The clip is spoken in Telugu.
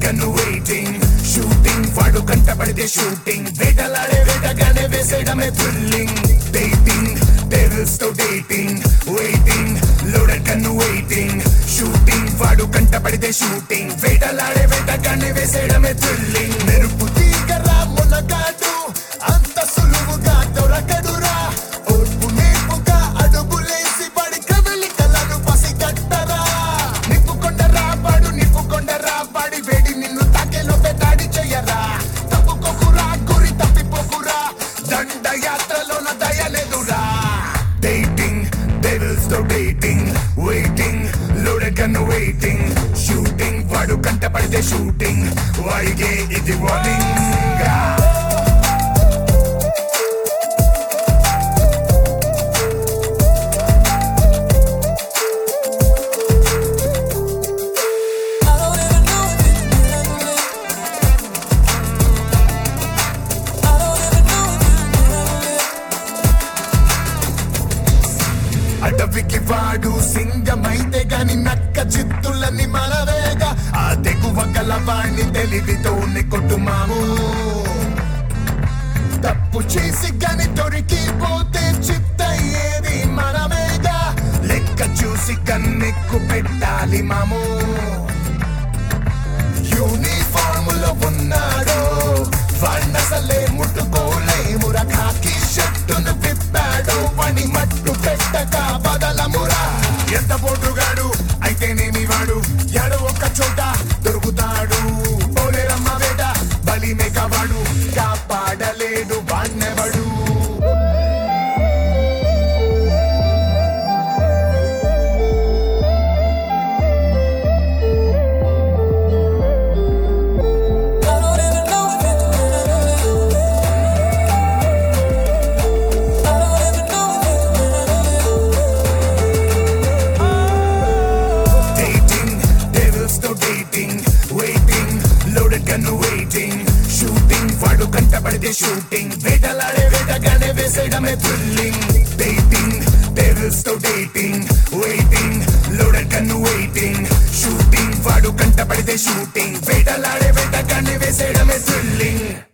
గన్ను వెయిటింగ్ షూటింగ్ వాడు కంటపడితే షూటింగ్ వేటలాడే వేటగానే వేసేయడమే థ్రిల్లింగ్ డేటింగ్ డెవిల్స్ తో dating waiting loaded gun waiting shooting వాడు కంటపడితే షూటింగ్ వేటలాడే వేటగానే వేసేయడమే థ్రిల్లింగ్ మెరుపు తీగరా మునగాడు అంత సులువుగా దొరకడురా ఓర్పు నేర్పుగా అడుగులేసి పడి కవిలి కలను పసిగట్టరా నిప్పుకొండరా వాడు నిప్పుకొండరా వాడి వేడి నిన్ను తాకేలోపే దాడి చెయ్యరా తప్పుకోకురా గురి తప్పిపోకురా దండయాత్రలోన దయలేదురా డేటింగ్ డెవిల్స్ తో dating waiting loaded gun waiting shooting వాడు కంట పడితే షూటింగ్ వాడికే ఇది warning I don't even know if it's real. I don't even know if it's real. అడవికి వాడు సింగమైతే గాని నక్క చిత్తులని మనవేగా ఆ తెగువ గలవాణ్ణి తెలివితోని కొట్టుమాము తప్పు చేసి గాని దొరికిపోతే చిత్తయ్యేది మనమేగా లెక్క చూసి కన్నెక్కు పెట్టాలి మాము యూనిఫాములో ఉన్నాడు వాణ్ణసలే ముట్టుకోలేమురా కాకి షర్టును విప్పాడు పని మట్టు పెట్టక బదలమురా ఎంత పోటుగాడు అయితేనేమి వాడు ఎడ ఒక్క చోట దొరుకుతాడు పోలేరమ్మ వేట బలి మేకవాడు కాపాడలేడు వాణ్ణెవడు I don't even know if it's real. I don't even know if it's real. dating, devils తో dating, waiting, loaded gun waiting, shooting, వాడు కంటపడితే షూటింగ్ వేటలాడే వేటగానే వేసేయడమే థ్రిల్లింగ్ డేటింగ్ డెవిల్స్ తో dating waiting loaded gun waiting shooting వాడు కంటపడితే షూటింగ్ వేటలాడే వేటగానే వేసేయడమే థ్రిల్లింగ్